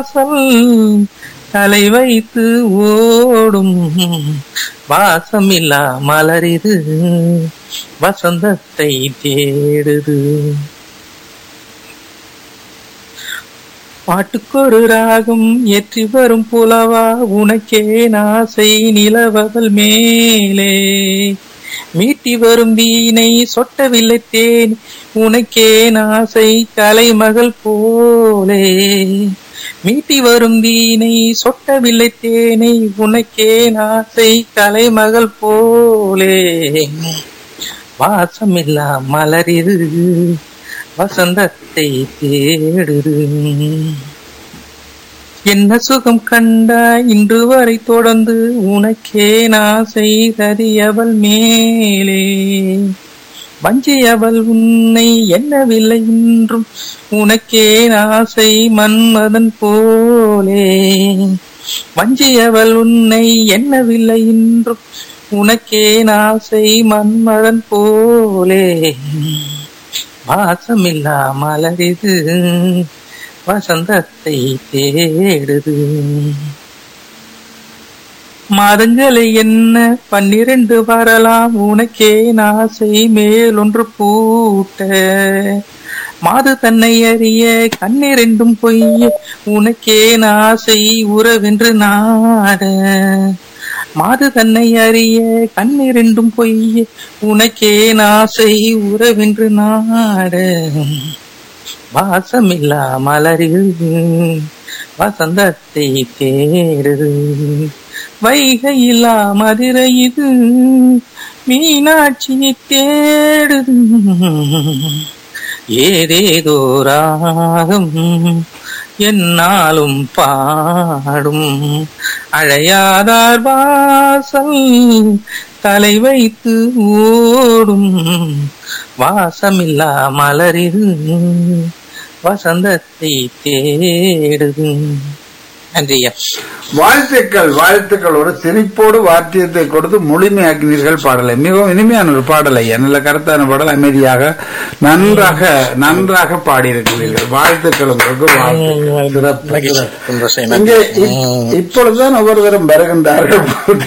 வாசல் தலை வைத்து ஓடும் வாசமில்லா மலரிது வசந்தத்தை தேடுது பாட்டுக்கொரு ராகம் ஏற்றி வரும் புலவா உனக்கே நாசை நிலவவல் மேலே மீட்டி வரும் வீணை சொட்டவில்லை தேன் உனக்கே நாசை கலைமகள் போலே மீட்டி வரும் வீணை சொட்டவில்லை தேனை உனக்கே நாசை கலைமகள் போலே வாசமில்லா மலரிது வசந்தத்தை தேடுது என்ன சுகம் கண்டா இன்று வரை தொடர்ந்து உனக்கே நான் செய்தறியவள் மேலே வஞ்சியவள் உன்னை எண்ணவில்லை இன்றும் உனக்கே ஆசை மன்மதன் போலே வஞ்சியவள் உன்னை எண்ணவில்லை இன்றும் உனக்கே ஆசை மன்மதன் போலே வாசமில்லா மலரிது வசந்தத்தை தேடுது மாதங்களை என்ன பன்னிரண்டு வரலாம் உனக்கே நாசை மேலொன்று பூட்ட மாது தன்னை அறிய கண்ணிரண்டும் பொய்ய உனக்கே நாசை உறவென்று நாட மாது தன்னை அறிய கண்ணிரண்டும் பொய்ய உனக்கே நாசை உறவென்று நாட வாசமில்லா மலரில் வசந்தத்தை தேடுது வைகையில்லா மதுரை இது மீனாட்சி தேடுது ஏதேதோ ராகம் என்னாலும் பாடும் அழையாதார் வாசல் தலை வைத்து ஓடும் வாசமில்லா மலரில் வசந்தத்தை தேடுது நன்றி ஐயா வாழ்த்துக்கள் வாழ்த்துக்கள் ஒரு திணிப்போடு வாத்தியத்தை கொடுத்து முழுமையாக்கினீர்கள் பாடலை மிகவும் இனிமையான ஒரு பாடலை நல்ல கருத்தான பாடல் அமைதியாக நன்றாக நன்றாக பாடியிருக்கிறீர்கள் வாழ்த்துக்கள் உங்களுக்கு வாழ்த்துக்கள். சிறப்பு, மகிழ்ச்சி. சிறப்பு. சந்தோஷம். இங்கே நன்றி. இப்- இப்பொழுதுதான் ஒவ்வொருவரும் வருகின்றார்கள்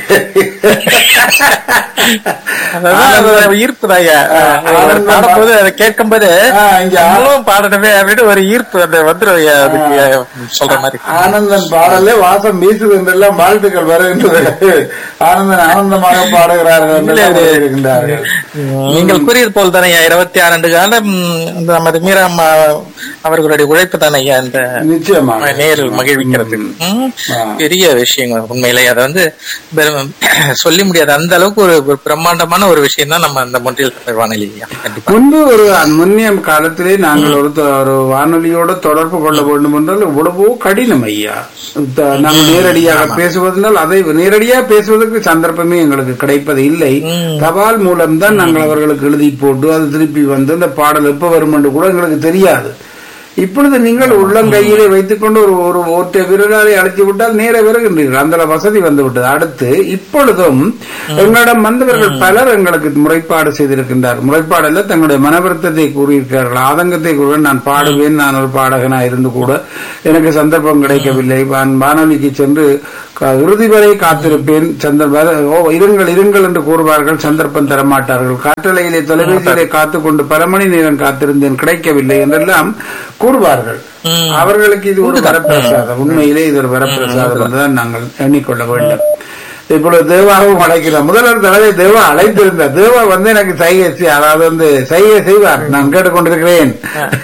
அதாவது அது ஒரு ஈர்ப்பு தான் ஐயா அவர் பாடும்போது அதை கேட்கும்போது ஆ, இங்க நம்மளும் பாடணுமே அப்படின்னு ஒரு ஈர்ப்பு அந்த வந்துடும் ஐயா அதுக்கு சொல்ற மாதிரி ஆனந்தன் பாடலே வாசம் வீசுது என்றெல்லாம் வாழ்த்துக்கள் வருகின்றது ஆனந்தன் ஆனந்தமாக பாடுகிறார்கள் இல்லை, என்று அது- இருக்கின்றார்கள் நீங்கள் கூறியது போல் தானே ஐயா இருபத்தி ஆறு ஆண்டு காலம் இந்த நமது மீரா அம்மா அவர்களுடைய உழைப்பு தானே ஐயா இந்த நிச்சயமாக நேரில் மகிழ்விக்கிறது ம். ஆ. பெரிய விஷயங்கள் உண்மையிலே அதை வந்து பெரும் சொல்லி முடியாது அந்த அளவுக்கு ஒரு ஒரு பிரம்மாண்டமான ஒரு விஷயம் தான் நம்ம அந்த மொன்றியல் தமிழ் வானொலி ஐயா கண்டிப்பா முன்பு ஒரு முன்னிய காலத்திலே நாங்கள் ஒரு தொ- ஒரு வானொலியோட தொடர்பு கொள்ள வேண்டும் என்றால் எவ்வளவோ கடினம் ஐயா த- நாங்கள் நேரடியாக பேசுவதனால் அதை நேரடியாக பேசுவதற்கு சந்தர்ப்பமே எங்களுக்கு கிடைப்பது இல்லை தபால் மூலம்தான் நாங்கள் அவர்களுக்கு எழுதி போட்டு அது திருப்பி வந்து அந்த பாடல் எப்ப வரும் என்று கூட எங்களுக்கு தெரியாது இப்பொழுது நீங்கள் உள்ளங்கையிலே வைத்துக் கொண்டு ஒரு ஒரு ஒற்றை விரலாலை அழைத்து விட்டால் நேர வருகின்றீர்கள் அந்த வசதி வந்து விட்டது அடுத்து இப்பொழுதும் எங்களிடம் வந்தவர்கள் பலர் எங்களுக்கு முறைப்பாடு செய்திருக்கின்றார் முறைப்பாடல்ல தங்களுடைய மனவருத்தத்தை கூறியிருக்கிறார்கள் ஆதங்கத்தை கூற நான் பாடுவேன் நான் ஒரு பாடகனா இருந்து கூட எனக்கு சந்தர்ப்பம் கிடைக்கவில்லை நான் வானொலிக்கு சென்று க- இறுதி வரை காத்திருப்பேன் சந்தர்ப்ப ஓ இருங்கள் இருங்கள் என்று கூறுவார்கள் சந்தர்ப்பம் தரமாட்டார்கள் காற்றலையிலே தொலைபேசியிலே காத்துக் கொண்டு பல மணி நேரம் காத்திருந்தேன் கிடைக்கவில்லை என்றெல்லாம் கூறுவார்கள் அவர்களுக்கு இது ஒரு வரப்பிரசாதம் உண்மையிலே இது ஒரு வரப்பிரசாதம் என்றுதான் நாங்கள் எண்ணிக்கொள்ள வேண்டும் இப்பொழுது தேவாவும் அழைக்கிறார் முதல்வர் தடவை தேவா அழைத்திருந்தார் தேவா வந்து எனக்கு சைகை செய்- அதாவது வந்து சைகை செய்வார் நான் கேட்டுக்கொண்டிருக்கிறேன்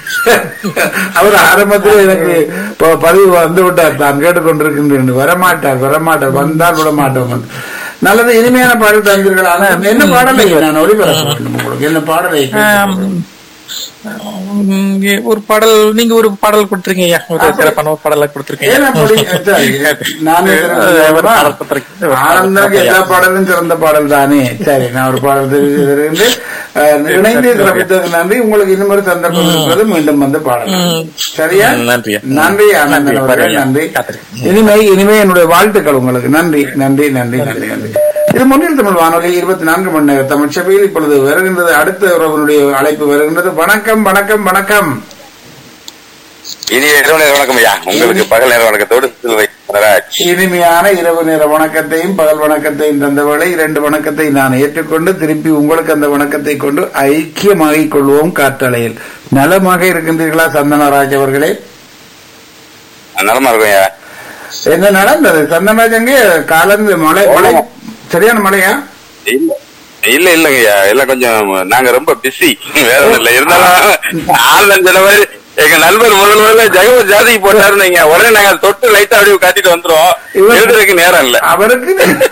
அவர் ஆரம்பத்தில் எனக்கு ப- பதிவு வந்து விட்டார் தான் கேட்டுக்கொண்டிருக்கின்றேன் வரமாட்டார் வரமாட்டார் வந்தால் விட மாட்டோம் நல்லது இனிமையான பாடல் தந்தீர்கள் ஆனா என்ன பாடலை நான் ஒளிபரப்ப வேண்டும் உங்களுக்கு என்ன பாடலை கேட்க உம், ஒரு பாடல் நீங்க ஒரு பாடல் கொடுத்துருக்கீங்க ஐயா ஒரு சிறப்பான ஒரு பாடலை கொடுத்துருக்கீங்க ஏன் அப்படி? சரி, நானே ஒரு பாடல் கொடுத்திருக்கீங்க. ஆனந்தாக்கு எல்லா பாடலும் சிறந்த பாடல் தானே சரி நான் ஒரு பாடல் தெரிவித்திருந்து இணைந்து சிறப்பித்தது நன்றி உங்களுக்கு இன்னும் ஒரு சந்தர்ப்பம் இருக்கிறது மீண்டும் வந்து பாடலாம் சரியா ம், நன்றி. நன்றி ஆனந்தன் நன்றி, அவர்களே, பாருங்க. நன்றி காத்திருக்கேன். இனிமை இனிமை என்னுடைய வாழ்த்துக்கள் உங்களுக்கு நன்றி நன்றி நன்றி நன்றி நன்றி இது முன்னில் தமிழ் வானொலி இருபத்தி நான்கு மணி நேர தமிழ் சபையில் இப்பொழுது வருகின்றது அடுத்த உறவனுடைய அழைப்பு வருகின்றது வணக்கம் வணக்கம் வணக்கம் இனிய இரவு நேர வணக்கம் ஐயா உங்களுக்கு பகல் நேர வணக்கத்தோடு சிலுவை நடராஜ். இனிமையான இரவு நேர வணக்கத்தையும் பகல் வணக்கத்தையும் தந்தவளை இரண்டு வணக்கத்தை நான் ஏற்றுக்கொண்டு திருப்பி உங்களுக்கு அந்த வணக்கத்தை கொண்டு ஐக்கியமாகிக் கொள்வோம் காற்றலையில் நலமாக இருக்கின்றீர்களா சந்தனராஜ் அவர்களே நலமா இருக்கும் ஐயா என்ன நடந்தது சந்தனராஜ் அங்கே காலந்து மழை மழை சரியான மழையா இல்ல இல்ல இல்லங்க ஐயா எல்லாம் கொஞ்சம் நாங்க ரொம்ப பிஸி வேற ஒண்ணும் இல்ல இருந்தாலும் ஆள் சொன்ன மாதிரி எங்க நண்பர் முதல் முதல்ல ஜெகவத் ஜாதிக்கு போட்டாருந்தீங்க உடனே நாங்க அதை தொட்டு லைட்டா அப்படியே காட்டிட்டு வந்துரும் இவர்- எழுதுறதுக்கு நேரம் இல்ல அவருக்கு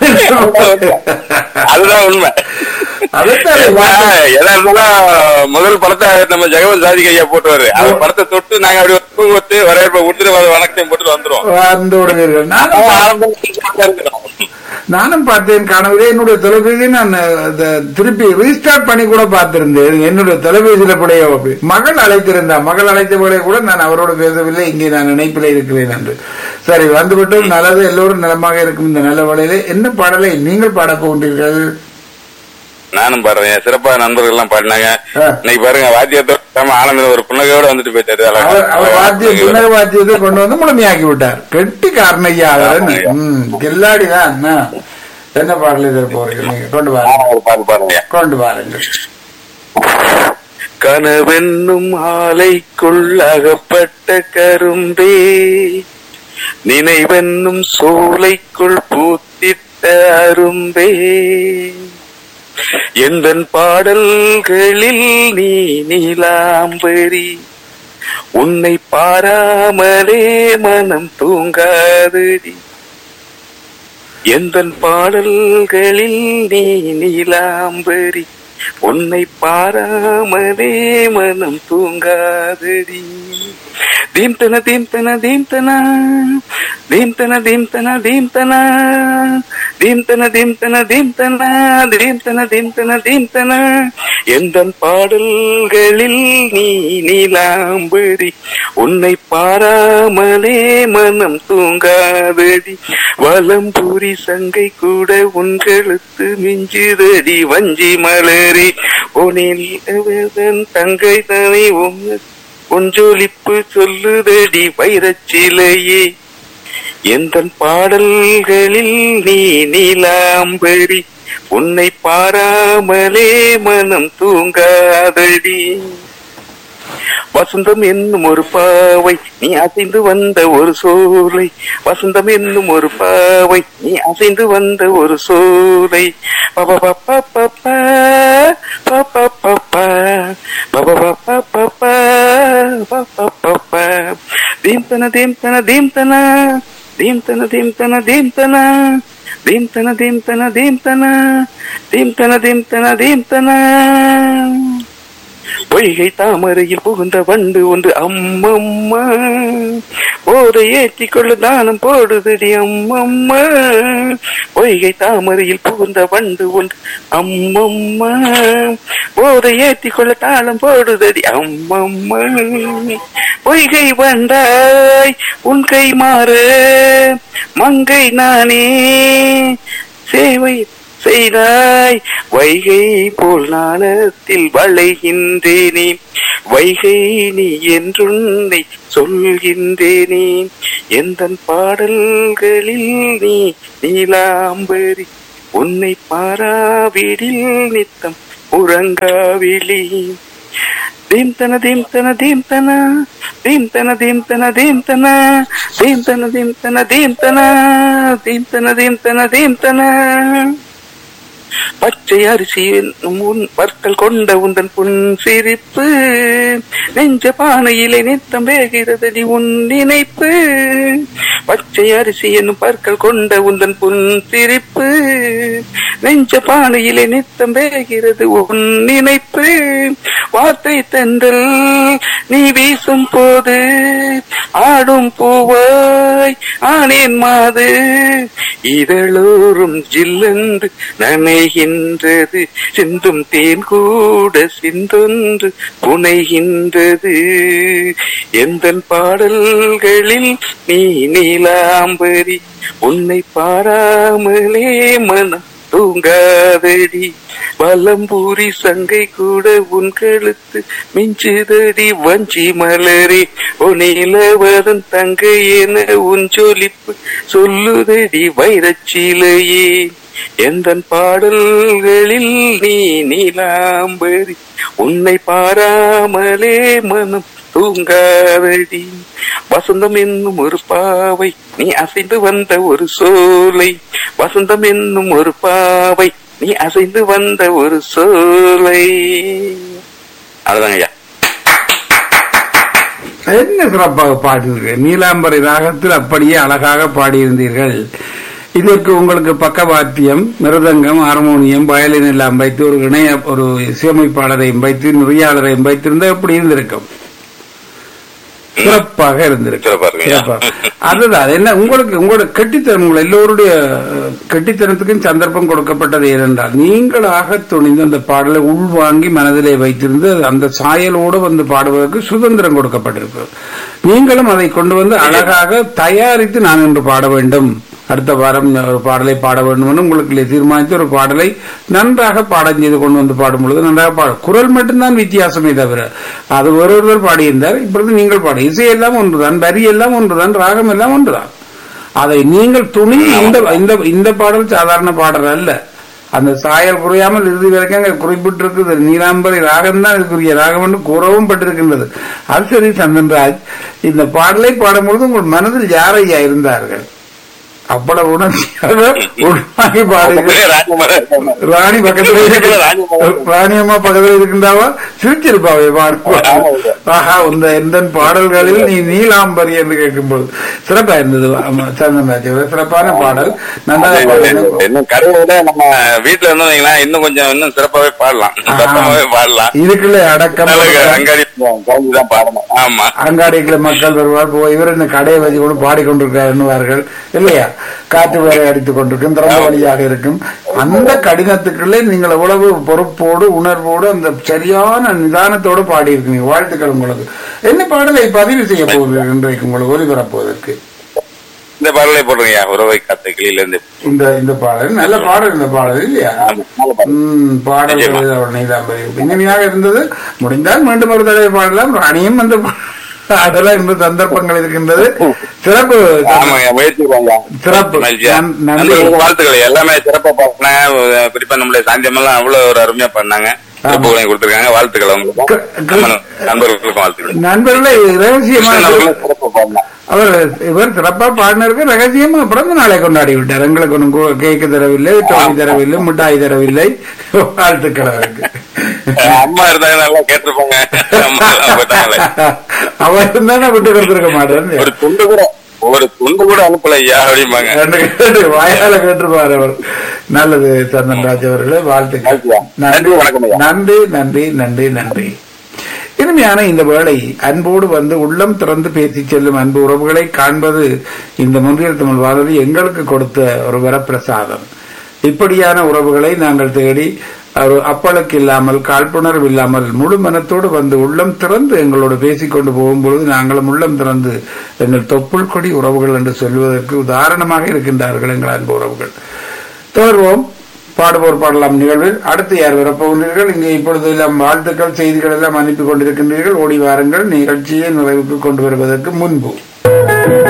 அதுதான் உண்மை அதுதான் எதா இருந்தாலும் முதல் படத்தை நம்ம ஜெகவத் ஜாதிக்கு ஐயா போட்டுவாரு அந்த படத்தை தொட்டு நாங்க அப்படி தூங்கத்து வரவேற்பை விட்டுட்டு வர வணக்கத்தையும் போட்டு வந்துரும் வந்து விடுவீர்கள் நானும் பா- நானும் பார்த்தேன் காணவில்லை என்னுடைய தொலைபேசி நான் அத திருப்பி ரீஸ்டார்ட் பண்ணி கூட பார்த்திருந்தேன் என்னுடைய தொலைபேசியில கூட அப்படி. மகள் அழைத்திருந்தா மகள் அழைத்த போதே கூட நான் அவரோடு பேசவில்லை இங்கே நான் நினைப்பில் இருக்கிறேன் என்று சரி வந்துவிட்டோம் நல்லது எல்லோரும் நலமாக இருக்கும் இந்த நல்ல வேளையிலே என்ன பாடலை நீங்கள் பாடப் போகின்றீர்கள் நானும் பாடுறேன் சிறப்பா நண்பர்கள் எல்லாம் பாடினாங்க ஆ. இன்னைக்கு பாருங்க வாத்தியத்தோட ஆனந்த ஒரு புன்னகையோட வந்துட்டு போயிட்டாரு அழகா. அவர் அவர் வாத்திய புன்னக வாத்தியத்தை கொண்டு வந்து முழுமையாக்கி விட்டார் கெட்டி காரணையா ஆமாய்யா. கில்லாடிதான் என்ன? என்ன பாடல் இதில் போறீங்க நீங்க கொண்டு ஆ, வாருங்க ஒரு பாட்டு பாருங்க கொண்டு வாருங்கள் கனவென்னும் ஆலைக்குள் அகப்பட்ட கரும்பே நினைவென்னும் சோலைக்குள் பூத்திட்ட அரும்பே எந்தன் பாடல்களில் நீ நீலாம்பரி உன்னை பாராமலே மனம் தூங்காதடி எந்தன் பாடல்களில் நீ நீலாம்பரி உன்னை பாராமலே மனம் தூங்காதடி தீம்தன தீம்தன தீம்தன தீம்தன தீம்தன தீம்தன தீம்தன தீம்தன தீம்தன தீம்தன தீம்தன தீம்தன எந்தன் பாடல்களில் நீ நீலாம்பரி உன்னை பாராமலே மனம் தூங்காதடி வலம்பூரி சங்கை கூட உன்களுத்து மிஞ்சுதடி வஞ்சி மலரி உனில் தங்கை தனி உங்க கொஞ்சொலிப்பு சொல்லுதடி வைரச்சிலையே எந்தன் பாடல்களில் நீ நீலாம்பரி உன்னை பாராமலே மனம் தூங்காதடி வசந்தம் என்னும் ஒரு பாவை நீ அசைந்து வந்த ஒரு சோலை வசந்தம் என்னும் ஒரு பாவை நீ அசைந்து வந்த ஒரு சோலை பபபப்பப்பப்ப, பப்பப்பப்ப, பபபப்பப்பப்ப, பப்பப்பப்ப. தீம்தன தீம்தன தீம்தன தீம்தன தீம்தன தீம்தன தீம்தன தீம்தன தீம்தன தீம்தன தீம்தன தீம்தன பொய்கை தாமரையில் புகுந்த வண்டு ஒன்று அம்மம்மா போதை ஏற்றிக் கொள்ள தானம் போடுதடி அம்மம்மா பொய்கை தாமரையில் புகுந்த வண்டு ஒன்று அம்மம்மா போதை ஏற்றிக் கொள்ள தாளம் போடுதடி அம்மம்மா பொய்கை வந்தாய் உன் கை மாறு மங்கை நானே சேவை செய்தாய் வைகை போல் நாணத்தில் வளைகின்றேனே வைகை நீ என்றுன்னை சொல்கின்றேனே எந்தன் பாடல்களில் நீ நீலாம்பரி உன்னை பாராவிடில் நித்தம் உறங்காவிழி தீம்தன தீம்தன தீம்தன தீம்தன தீம்தன தீம்தன தீம்தன தீம்தன தீம்தன தீம்தன தீம்தன தீம்தன பச்சை அரிசி என்னும் உன் பற்கள் கொண்ட உந்தன் புன் சிரிப்பு நெஞ்ச பானையிலே நித்தம் வேகிறதடி உன் நினைப்பு பச்சை அரிசி என்னும் பற்கள் கொண்ட உந்தன் புன் சிரிப்பு நெஞ்ச பானையிலே நித்தம் வேகிறது உன் நினைப்பு வார்த்தை தென்றல் நீ வீசும் போது ஆடும் பூவாய் ஆனேன் மாது இதழோறும் ஜில்லென்று நனைகின்றது சிந்தும் தேன் கூட சிந்தொன்று புனைகின்றது எந்தன் பாடல்களில் நீ நீலாம்பரி உன்னை பாராமலே மனம் தூங்காதடி வலம்பூரி சங்கை கூட உன் கழுத்து மிஞ்சுதடி வஞ்சி மலரே ஒனிலவதன் தங்கை என உன் ஜொலிப்பு சொல்லுதடி வைரச்சிலையே எந்தன் பாடல்களில் நீ நீலாம்பரி உன்னை பாராமலே மனம் தூங்காதடி வசந்தம் என்னும் ஒரு பாவை நீ அசைந்து வந்த ஒரு சோலை வசந்தம் என்னும் ஒரு பாவை நீ அசைந்து வந்த ஒரு சோலை அதுதாங்க ஐயா என்ன சிறப்பாக பாடினீர்கள் நீலாம்பரி ராகத்தில் அப்படியே அழகாக பாடியிருந்தீர்கள் இதற்கு உங்களுக்கு பக்கவாத்தியம் மிருதங்கம் ஹார்மோனியம் வயலின் எல்லாம் வைத்து ஒரு இணைய ஒரு இசையமைப்பாளரையும் வைத்து நெறியாளரையும் வைத்திருந்தா எப்படி இருந்திருக்கும் சிறப்பாக இருந்திருக்கும் சிறப்பா இருக்குங்க. சிறப்பாக. அதுதான் என்ன உங்களுக்கு உங்களோட கெட்டித்தனம் உங்கள் எல்லோருடைய அஹ், கெட்டித்தனத்துக்கும் சந்தர்ப்பம் கொடுக்கப்பட்டது ஏனென்றால் நீங்களாக துணிந்து அந்த பாடலை உள்வாங்கி மனதிலே வைத்திருந்து அந்த சாயலோடு வந்து பாடுவதற்கு சுதந்திரம் கொடுக்கப்பட்டிருக்கு நீங்களும் அதை கொண்டு வந்து அழகாக தயாரித்து நான் இன்று பாட வேண்டும் அடுத்த வாரம் ஒரு பாடலை பாட வேண்டும் என்று உங்களுக்கு தீர்மானித்து ஒரு பாடலை நன்றாக பாடம் செய்து கொண்டு வந்து பாடும் பொழுது நன்றாக பாடும் குரல் மட்டும்தான் வித்தியாசமே தவிர அது ஒரு ஒருவர் பாடியிருந்தார் இப்பொழுது நீங்கள் பாட இசை எல்லாம் ஒன்றுதான் வரி எல்லாம் ஒன்றுதான் ராகம் எல்லாம் ஒன்றுதான் அதை நீங்கள் துணி இந்த இந்த இந்த பாடல் சாதாரண பாடல் அல்ல அந்த சாயல் குறையாமல் இறுதி வரைக்கும் அங்க குறிப்பிட்டிருக்குது நீலாம்பரி ராகம் தான் இதுக்குரிய ராகம் என்று கூறவும் பட்டிருக்கின்றது அது சரி சந்தன்ராஜ் இந்த பாடலை பாடும்பொழுது உங்கள் மனதில் யாரையா இருந்தார்கள் அவ்வளவு உணர்ச்சியாக உள்வாங்கி பாடுங்கள் ராணி பக்கத்துல இருக்கு ராணி அம்மா பக்கத்துல இருக்கின்றாவா சிரிச்சிருப்பாவே பாடு ஆஹா இந்த எந்த பாடல்களில் நீ நீலாம்பரி என்று கேட்கும்போது சிறப்பா இருந்தது ஆமா, சந்தன்ராஜ் அவர்கள். சிறப்பான பாடல் நன்றாக பாடினீர்கள். இன்னும் கருவில நம்ம வீட்டுல இருந்தீங்களா இன்னும் கொஞ்சம் இன்னும் சிறப்பாவே பாடலாம் சத்தமாவே பாடலாம் இதுக்குள்ள அடக்கம் நல்ல அங்காடி தான் பாடணும் ஆமா அங்காடிக்குள்ள மக்கள் வருவார் போய் இவர் இந்த கடையை வச்சு கூட பாடிக்கொண்டிருக்கார் என்னுவார்கள் இல்லையா காற்று வேலை அடித்துக் கொண்டிருக்கும் திறந்த வழியாக இருக்கும் அந்த கடினத்துக்குள்ளே நீங்கள் எவ்வளவு பொறுப்போடு உணர்வோடு அந்த சரியான நிதானத்தோடு பாடியிருக்கீங்க வாழ்த்துக்கள் உங்களுக்கு என்ன பாடலை பதிவு செய்ய போகிறீர்கள் இன்றைக்கு உங்களுக்கு ஒலிபரப்புவதற்கு இந்த பாடலை போடுறீங்க உறவை காத்த கிளியில இருந்து இந்த இந்த பாடல் நல்ல பாடல் இந்த பாடல் இல்லையா ம், பாடல்கள் அவருடைய நீதாம்பரி இனிமையாக இருந்தது முடிந்தால் மீண்டும் ஒரு தடவை பாடலாம் ராணியும் வந்து அதெல்லாம் இந்த சந்தர்ப்பங்கள் இருக்கின்றது சிறப்பு ஆமாங்க முயற்சி பண்ணுங்க சிறப்பு. மகிழ்ச்சியா. நன்- நன்றி. நண்பர்களுக்கு வாழ்த்துக்கள் எல்லாமே சிறப்பா பண்ணாங்க குறிப்பா நம்மளுடைய சாந்தியம் எல்லாம் அவ்வளவு ஒரு அருமையா பண்ணாங்க சிறப்புகளையும் கொடுத்திருக்காங்க வாழ்த்துக்கள் அவங்களுக்கு க- க- நம்ம நண்பர்களுக்கும் வாழ்த்துக்கள் நண்பர்களை ரகசியமாக கிருஷ்ணன் அவர்களும் சிறப்பா பண்ணாங்க அவர் இவர் சிறப்பா பாடினருக்கு ரகசியமா பிறந்த நாளை கொண்டாடி விட்டார் எங்களுக்கு ஒன்றும் கு- கேக்கு தரவில்லை டோனி தரவில்லை மிட்டாய் தரவில்லை வாழ்த்துக்கள் அவருக்கு அம்மா இருந்தாங்க நல்லா கேட்டிருப்பாங்க அம்மா எல்லாம் போயிட்டாங்களே அவர் இருந்தானே விட்டு கொடுத்திருக்க மாட்டார் ஒரு துண்டு கூட ஒரு துண்டு கூட அனுப்பல ஐயா அப்படிம்பாங்க ரெண்டு கேட்டு வாயால கேட்டிருப்பார் அவர் நல்லது சந்தன்ராஜ் அவர்களே வாழ்த்துக்கள் வாழ்த்துக்கள். நன்றி, வணக்கம் ஐயா. நன்றி நன்றி நன்றி நன்றி இனிமையான இந்த வேளை அன்போடு வந்து உள்ளம் திறந்து பேசி செல்லும் அன்பு உறவுகளை காண்பது இந்த முன்றியல் தமிழ் வானொலி எங்களுக்கு கொடுத்த ஒரு வரப்பிரசாதம் இப்படியான உறவுகளை நாங்கள் தேடி ஒரு அப்பளுக்கு இல்லாமல் காழ்ப்புணர்வு இல்லாமல் முழு மனத்தோடு வந்து உள்ளம் திறந்து எங்களோடு பேசிக்கொண்டு போகும்பொழுது நாங்களும் உள்ளம் திறந்து எங்கள் தொப்புள் கொடி உறவுகள் என்று சொல்வதற்கு உதாரணமாக இருக்கின்றார்கள் எங்கள் அன்பு உறவுகள் தொடர்வோம் பாடுவோர் பாடலாம் நிகழ்வில் அடுத்து யார் வரப்போகின்றீர்கள் இங்கே இப்பொழுது எல்லாம் வாழ்த்துக்கள் செய்திகள் எல்லாம் அனுப்பி கொண்டிருக்கின்றீர்கள் ஓடி வாருங்கள் நிகழ்ச்சியை நிறைவுக்கு கொண்டு வருவதற்கு முன்பு